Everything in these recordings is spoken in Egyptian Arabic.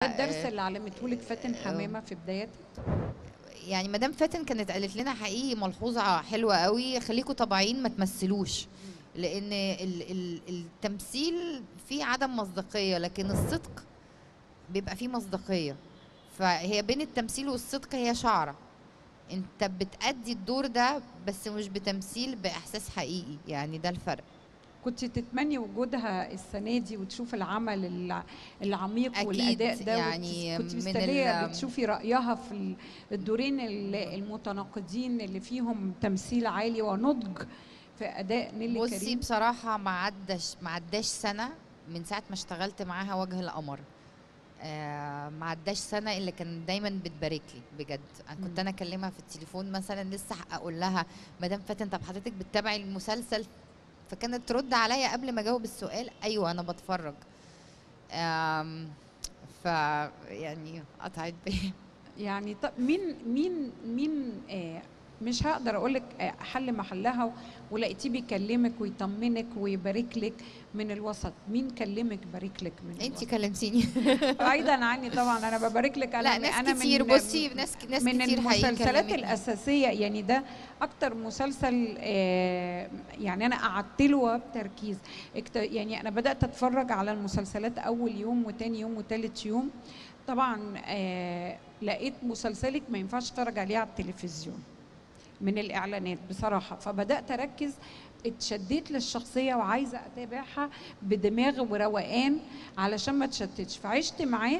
الدرس اللي علمته لك فاتن حمامه في بدايتك يعني مدام فاتن كانت قالت لنا حقيقي ملحوظه حلوه قوي خليكم طبيعيين ما تمثلوش لان ال ال التمثيل فيه عدم مصداقيه لكن الصدق بيبقى فيه مصداقيه فهي بين التمثيل والصدق هي شعره انت بتأدي الدور ده بس مش بتمثيل باحساس حقيقي يعني ده الفرق كنت تتمني وجودها السنه دي وتشوف العمل الع- العميق أكيد، والاداء ده يعني كنت من مستنيه ال- بتشوفي رايها في ال- الدورين ال- المتناقضين اللي فيهم تمثيل عالي ونضج في اداء نيلي بصي كريم بصراحة ما عداش ما عداش سنة من ساعة ما اشتغلت معاها وجه القمر آه ما عداش سنة اللي كان دايما بتبارك لي بجد أنا كنت مم. انا اكلمها في التليفون مثلا لسه اقول لها مدام فاتن طب حضرتك بتتابعي المسلسل فكانت ترد عليا قبل ما اجاوب السؤال ايوه انا بتفرج آم ف يعني قطعت بيا يعني طب مين مين مين آه مش هقدر اقول لك آه حل محلها ولقيتيه بيكلمك ويطمنك ويبارك لك من الوسط مين كلمك بارك لك من انت الوسط كلمتيني بعيدا عني طبعا انا ببارك لك انا لا ناس أنا كتير من بصي ناس ناس من كتير حقيقي المسلسلات كلمتني. الاساسيه يعني ده اكتر مسلسل آه، يعني انا قعدت له بتركيز اكت- يعني انا بدات اتفرج على المسلسلات اول يوم وتاني يوم وتالت يوم طبعا آه، لقيت مسلسلك ما ينفعش اتفرج عليه على التلفزيون من الاعلانات بصراحه فبدات اركز اتشديت للشخصيه وعايزه اتابعها بدماغ وروقان علشان ما تشتتش فعشت معاه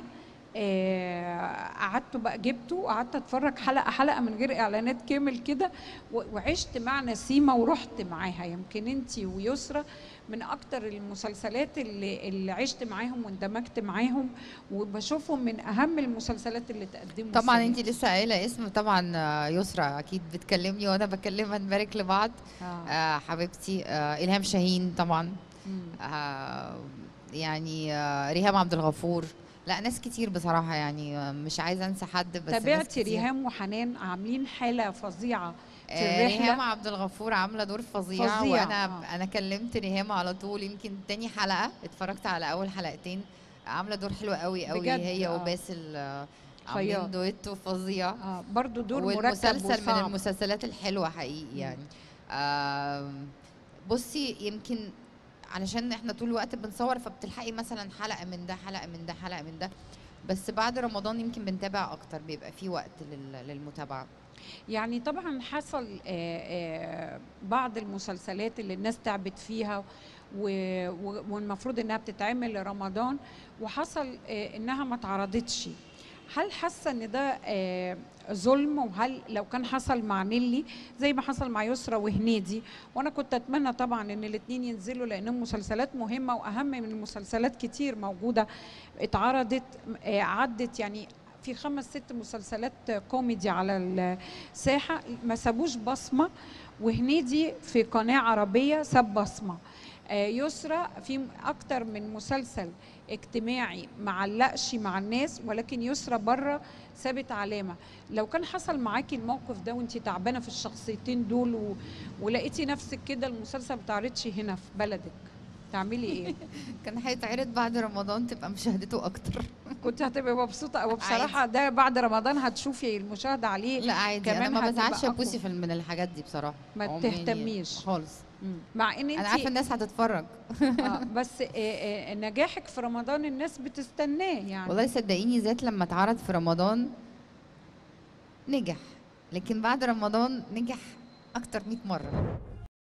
آه، قعدت بقى جبته وقعدت اتفرج حلقه حلقه من غير اعلانات كامل كده و- وعشت مع نسيمه ورحت معاها يمكن انت ويسرى من اكتر المسلسلات اللي, اللي عشت معاهم واندمجت معاهم وبشوفهم من اهم المسلسلات اللي تقدموا طبعا السنة انت لسه قايله اسم طبعا آه، يسرا اكيد بتكلمني وانا بكلمها نبارك لبعض آه. آه حبيبتي آه الهام شاهين طبعا مم. آه يعني آه ريهام عبد الغفور لا ناس كتير بصراحه يعني آه، مش عايزه انسى حد بس ناس تابعتي كتير. ريهام وحنان عاملين حاله فظيعه في آه الرحلة. ريهام عبد الغفور عامله دور فظيع, فظيع، وانا آه. انا كلمت ريهام على طول يمكن تاني حلقه اتفرجت على اول حلقتين عامله دور حلو قوي قوي بجد، هي آه. وباسل آه، خياط. عاملين دويتو فظيع آه برضو دور مركب والمسلسل من وصعب. المسلسلات الحلوه حقيقي يعني آم، بصي يمكن علشان احنا طول الوقت بنصور فبتلحقي مثلا حلقه من ده حلقه من ده حلقه من ده بس بعد رمضان يمكن بنتابع اكتر بيبقى في وقت لل- للمتابعه يعني طبعا حصل آه، آه، بعض المسلسلات اللي الناس تعبت فيها و- و- والمفروض انها بتتعمل لرمضان وحصل آه، انها ما اتعرضتش هل حاسه ان ده آه، ظلم وهل لو كان حصل مع نيلي زي ما حصل مع يسرا وهنيدي وانا كنت اتمنى طبعا ان الاثنين ينزلوا لانهم مسلسلات مهمه واهم من المسلسلات كتير موجوده اتعرضت آه، عدت يعني في خمس ست مسلسلات كوميدي على الساحه ما سابوش بصمه وهنيدي في قناه عربيه ساب بصمه آه، يسرى في اكتر من مسلسل اجتماعي معلقش مع الناس ولكن يسرى بره سابت علامه لو كان حصل معاكي الموقف ده وانت تعبانه في الشخصيتين دول و... ولقيتي نفسك كده المسلسل ما بتعرضش هنا في بلدك تعملي ايه كان هيتعرض بعد رمضان تبقى مشاهدته اكتر كنت هتبقي مبسوطه او بصراحه ده بعد رمضان هتشوفي المشاهده عليه لا عادي انا كمان ما هتبقى بزعلش يا أقوى. بوسي في من الحاجات دي بصراحه ما عموماً يعني تهتميش. خالص مم. مع ان انت انا عارفه الناس هتتفرج آه بس آه آه نجاحك في رمضان الناس بتستناه يعني والله صدقيني ذات لما اتعرض في رمضان نجح لكن بعد رمضان نجح اكتر 100 مره